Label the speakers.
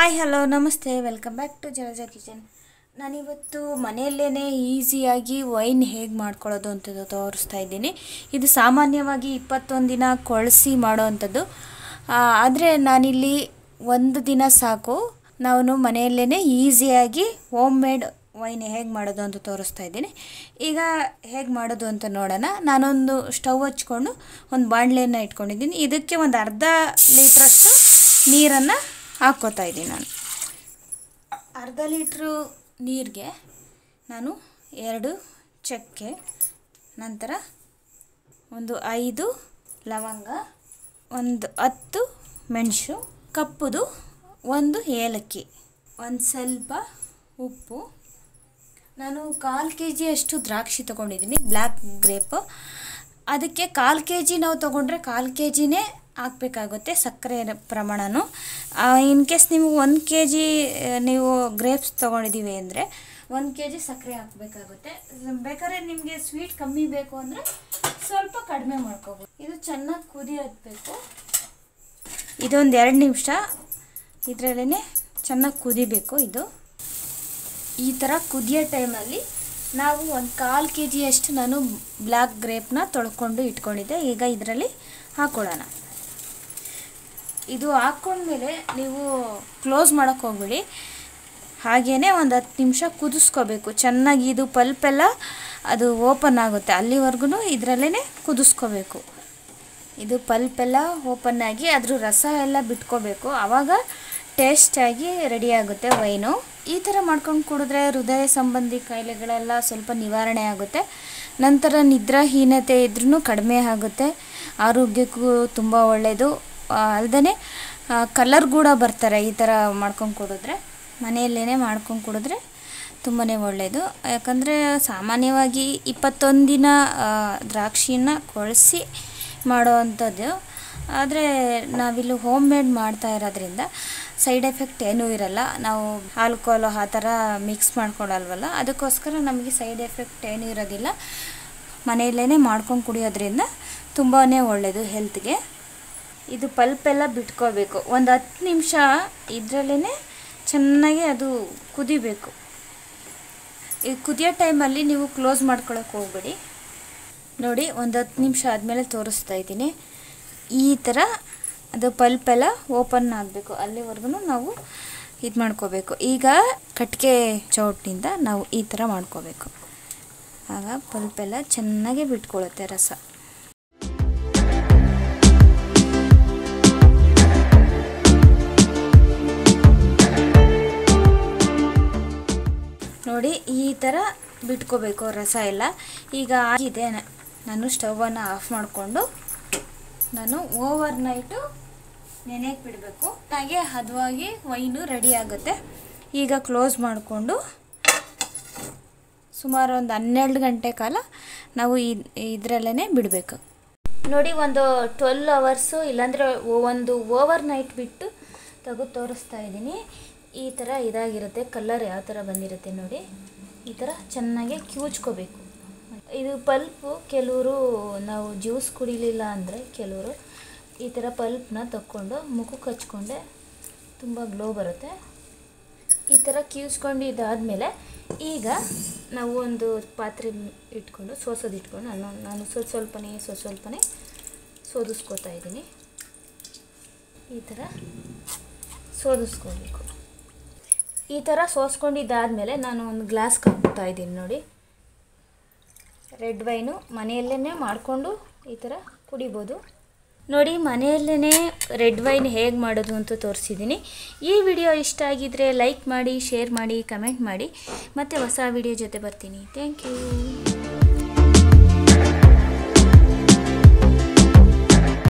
Speaker 1: hi hello ನಮಸ್ತೆ welcome back to Jalaja kitchen ನಾನಿವತ್ತು ಮನೆಯಲ್ಲೇ ಈಸಿಯಾಗಿ ವೈನ್ ಹೇಗೆ ಮಾಡ್ಕೊಳ್ಳೋದು ಅಂತ ತೋರಿಸ್ತಾ ಇದ್ದೀನಿ ಇದು ಸಾಮಾನ್ಯವಾಗಿ ಇಪ್ಪತ್ತೊಂದು ದಿನ ಕೊಳಸಿ ಮಾಡೋವಂಥದ್ದು ಆದರೆ ನಾನಿಲ್ಲಿ ಒಂದು ದಿನ ಸಾಕು ನಾನು ಮನೆಯಲ್ಲೇ ಈಸಿಯಾಗಿ ಹೋಮ್ ಮೇಡ್ ವೈನ್ ಹೇಗೆ ಮಾಡೋದು ಅಂತ ತೋರಿಸ್ತಾ ಇದ್ದೀನಿ ಈಗ ಹೇಗೆ ಮಾಡೋದು ಅಂತ ನೋಡೋಣ ನಾನೊಂದು ಸ್ಟವ್ ಹಚ್ಕೊಂಡು ಒಂದು ಬಾಣಲೆಯನ್ನು ಇಟ್ಕೊಂಡಿದ್ದೀನಿ ಇದಕ್ಕೆ ಒಂದು ಅರ್ಧ ಲೀಟ್ರಷ್ಟು ನೀರನ್ನು ಹಾಕ್ಕೋತಾ ಇದ್ದೀನಿ ನಾನು ಅರ್ಧ ಲೀಟ್ರು ನೀರಿಗೆ ನಾನು ಎರಡು ಚಕ್ಕೆ ನಂತರ ಒಂದು ಐದು ಲವಂಗ ಒಂದು ಹತ್ತು ಮೆಣಸು ಕಪ್ಪುದು ಒಂದು ಏಲಕ್ಕಿ ಒಂದು ಸ್ವಲ್ಪ ಉಪ್ಪು ನಾನು ಕಾಲು ಕೆ ಜಿಯಷ್ಟು ದ್ರಾಕ್ಷಿ ತೊಗೊಂಡಿದ್ದೀನಿ ಬ್ಲ್ಯಾಕ್ ಗ್ರೇಪ್ ಅದಕ್ಕೆ ಕಾಲು ಕೆ ಜಿ ನಾವು ತೊಗೊಂಡ್ರೆ ಕಾಲು ಕೆ ಜಿನೇ ಹಾಕಬೇಕಾಗುತ್ತೆ ಸಕ್ಕರೆ ಪ್ರಮಾಣನೂ ಇನ್ ಕೇಸ್ ನೀವು ಒಂದು ಕೆ ಜಿ ನೀವು ಗ್ರೇಪ್ಸ್ ತೊಗೊಂಡಿದ್ದೀವಿ ಅಂದರೆ ಒಂದು ಕೆ ಜಿ ಸಕ್ಕರೆ ಹಾಕಬೇಕಾಗುತ್ತೆ ಬೇಕಾದ್ರೆ ನಿಮಗೆ ಸ್ವೀಟ್ ಕಮ್ಮಿ ಬೇಕು ಅಂದರೆ ಸ್ವಲ್ಪ ಕಡಿಮೆ ಮಾಡ್ಕೋಬೋದು ಇದು ಚೆನ್ನಾಗಿ ಕುದಿ ಹತ್ಬೇಕು ಇದೊಂದು ಎರಡು ನಿಮಿಷ ಇದರಲ್ಲೇ ಚೆನ್ನಾಗಿ ಕುದಿಬೇಕು ಇದು ಈ ಥರ ಕುದಿಯೋ ಟೈಮಲ್ಲಿ ನಾವು ಒಂದು ಕಾಲು ಕೆ ಜಿಯಷ್ಟು ನಾನು ಬ್ಲ್ಯಾಕ್ ಗ್ರೇಪ್ನ ತೊಳ್ಕೊಂಡು ಇಟ್ಕೊಂಡಿದ್ದೆ ಈಗ ಇದರಲ್ಲಿ ಹಾಕ್ಕೊಳ್ಳೋಣ ಇದು ಹಾಕ್ಕೊಂಡ್ಮೇಲೆ ನೀವು ಕ್ಲೋಸ್ ಮಾಡೋಕ್ಕೆ ಹೋಗ್ಬೇಡಿ ಹಾಗೇ ಒಂದು ಹತ್ತು ನಿಮಿಷ ಕುದಿಸ್ಕೋಬೇಕು ಚೆನ್ನಾಗಿ ಇದು ಪಲ್ಪೆಲ್ಲ ಅದು ಓಪನ್ ಆಗುತ್ತೆ ಅಲ್ಲಿವರೆಗೂ ಇದರಲ್ಲೇ ಕುದಿಸ್ಕೋಬೇಕು ಇದು ಪಲ್ಪೆಲ್ಲ ಓಪನ್ ಆಗಿ ಅದ್ರ ರಸ ಎಲ್ಲ ಬಿಟ್ಕೋಬೇಕು ಆವಾಗ ಟೇಸ್ಟಾಗಿ ರೆಡಿ ಆಗುತ್ತೆ ವೈನು ಈ ಥರ ಮಾಡ್ಕೊಂಡು ಕುಡಿದ್ರೆ ಹೃದಯ ಸಂಬಂಧಿ ಕಾಯಿಲೆಗಳೆಲ್ಲ ಸ್ವಲ್ಪ ನಿವಾರಣೆ ಆಗುತ್ತೆ ನಂತರ ನಿದ್ರಾಹೀನತೆ ಇದ್ರೂ ಕಡಿಮೆ ಆಗುತ್ತೆ ಆರೋಗ್ಯಕ್ಕೂ ತುಂಬ ಒಳ್ಳೆಯದು ಅಲ್ಲದೆ ಕಲರ್ ಕೂಡ ಬರ್ತಾರೆ ಈ ಥರ ಮಾಡ್ಕೊಂಡು ಕುಡಿದ್ರೆ ಮನೆಯಲ್ಲೇ ಮಾಡ್ಕೊಂಡು ಕುಡಿದ್ರೆ ತುಂಬಾ ಒಳ್ಳೆಯದು ಯಾಕಂದರೆ ಸಾಮಾನ್ಯವಾಗಿ ಇಪ್ಪತ್ತೊಂದು ದಿನ ದ್ರಾಕ್ಷಿನ ಕೊಳಿಸಿ ಮಾಡೋವಂಥದ್ದು ಆದರೆ ನಾವಿಲ್ಲಿ ಹೋಮ್ ಮೇಡ್ ಮಾಡ್ತಾ ಇರೋದ್ರಿಂದ ಸೈಡ್ ಎಫೆಕ್ಟ್ ಏನೂ ಇರಲ್ಲ ನಾವು ಆಲ್ಕೋಹಾಲು ಆ ಥರ ಮಿಕ್ಸ್ ಮಾಡ್ಕೊಳಲ್ವಲ್ಲ ಅದಕ್ಕೋಸ್ಕರ ನಮಗೆ ಸೈಡ್ ಎಫೆಕ್ಟ್ ಏನೂ ಇರೋದಿಲ್ಲ ಮನೆಯಲ್ಲೇ ಮಾಡ್ಕೊಂಡು ಕುಡಿಯೋದ್ರಿಂದ ತುಂಬಾ ಒಳ್ಳೆಯದು ಹೆಲ್ತ್ಗೆ ಇದು ಪಲ್ಪೆಲ್ಲ ಬಿಟ್ಕೋಬೇಕು ಒಂದು ಹತ್ತು ನಿಮಿಷ ಇದರಲ್ಲೇ ಚೆನ್ನಾಗಿ ಅದು ಕುದಿಬೇಕು ಈ ಕುದಿಯೋ ಟೈಮಲ್ಲಿ ನೀವು ಕ್ಲೋಸ್ ಮಾಡ್ಕೊಳಕ್ಕೆ ಹೋಗ್ಬೇಡಿ ನೋಡಿ ಒಂದು ಹತ್ತು ನಿಮಿಷ ಆದಮೇಲೆ ತೋರಿಸ್ತಾ ಇದ್ದೀನಿ ಈ ಥರ ಅದು ಪಲ್ಪೆಲ್ಲ ಓಪನ್ ಆಗಬೇಕು ಅಲ್ಲಿವರೆಗೂ ನಾವು ಇದು ಮಾಡ್ಕೋಬೇಕು ಈಗ ಕಟ್ಟಿಗೆ ಚೌಟ್ನಿಂದ ನಾವು ಈ ಥರ ಮಾಡ್ಕೋಬೇಕು ಆಗ ಪಲ್ಪೆಲ್ಲ ಚೆನ್ನಾಗಿ ಬಿಟ್ಕೊಳ್ಳುತ್ತೆ ರಸ ನೋಡಿ ಈ ಥರ ಬಿಟ್ಕೋಬೇಕು ರಸ ಎಲ್ಲ ಈಗ ಆಗಿದೆ ನಾನು ಸ್ಟವನ್ನು ಆಫ್ ಮಾಡಿಕೊಂಡು ನಾನು ಓವರ್ ನೈಟು ನೆನೆಗೆ ಬಿಡಬೇಕು ಹಾಗೆ ಹದವಾಗಿ ವೈನು ರೆಡಿ ಆಗುತ್ತೆ ಈಗ ಕ್ಲೋಸ್ ಮಾಡಿಕೊಂಡು ಸುಮಾರು ಒಂದು ಹನ್ನೆರಡು ಗಂಟೆ ಕಾಲ ನಾವು ಇದರಲ್ಲೇ ಬಿಡಬೇಕು ನೋಡಿ ಒಂದು ಟ್ವೆಲ್ ಅವರ್ಸು ಇಲ್ಲಾಂದರೆ ಒಂದು ಓವರ್ ನೈಟ್ ಬಿಟ್ಟು ತೆಗೆದು ತೋರಿಸ್ತಾ ಇದ್ದೀನಿ ಈ ಥರ ಇದಾಗಿರುತ್ತೆ ಕಲರ್ ಯಾವ ಥರ ಬಂದಿರುತ್ತೆ ನೋಡಿ ಈ ಥರ ಚೆನ್ನಾಗಿ ಕ್ಯೂಚ್ಕೋಬೇಕು ಇದು ಪಲ್ಪು ಕೆಲವರು ನಾವು ಜ್ಯೂಸ್ ಕುಡಿಲಿಲ್ಲ ಅಂದರೆ ಕೆಲವರು ಈ ಥರ ಪಲ್ಪ್ನ ತಕ್ಕೊಂಡು ಮುಖಕ್ಕೆ ಹಚ್ಕೊಂಡೆ ತುಂಬ ಗ್ಲೋ ಬರುತ್ತೆ ಈ ಥರ ಕ್ಯೂಸ್ಕೊಂಡು ಇದಾದಮೇಲೆ ಈಗ ನಾವು ಒಂದು ಪಾತ್ರೆ ಇಟ್ಕೊಂಡು ಸೋಸೋದು ಇಟ್ಕೊಂಡು ನಾನು ನಾನು ಸ್ವಲ್ಪ ಸ್ವಲ್ಪನೇ ಸ್ವಲ್ಪ ಸ್ವಲ್ಪನೇ ಸೋದಿಸ್ಕೋತಾ ಇದ್ದೀನಿ ಈ ಥರ ಸೋದಿಸ್ಕೋಬೇಕು ಈ ಥರ ಸೋಸ್ಕೊಂಡಿದ್ದಾದಮೇಲೆ ನಾನು ಒಂದು ಗ್ಲಾಸ್ಗೆ ಹಾಕ್ತಾ ಇದ್ದೀನಿ ನೋಡಿ ರೆಡ್ ವೈನು ಮನೆಯಲ್ಲೇ ಮಾಡಿಕೊಂಡು ಈ ಥರ ಕುಡಿಬೋದು ನೋಡಿ ಮನೆಯಲ್ಲೇ ರೆಡ್ ವೈನ್ ಹೇಗೆ ಮಾಡೋದು ಅಂತ ತೋರಿಸಿದ್ದೀನಿ ಈ ವಿಡಿಯೋ ಇಷ್ಟ ಆಗಿದ್ದರೆ ಲೈಕ್ ಮಾಡಿ ಶೇರ್ ಮಾಡಿ ಕಮೆಂಟ್ ಮಾಡಿ ಮತ್ತು ಹೊಸ ವಿಡಿಯೋ ಜೊತೆ ಬರ್ತೀನಿ ಥ್ಯಾಂಕ್ ಯು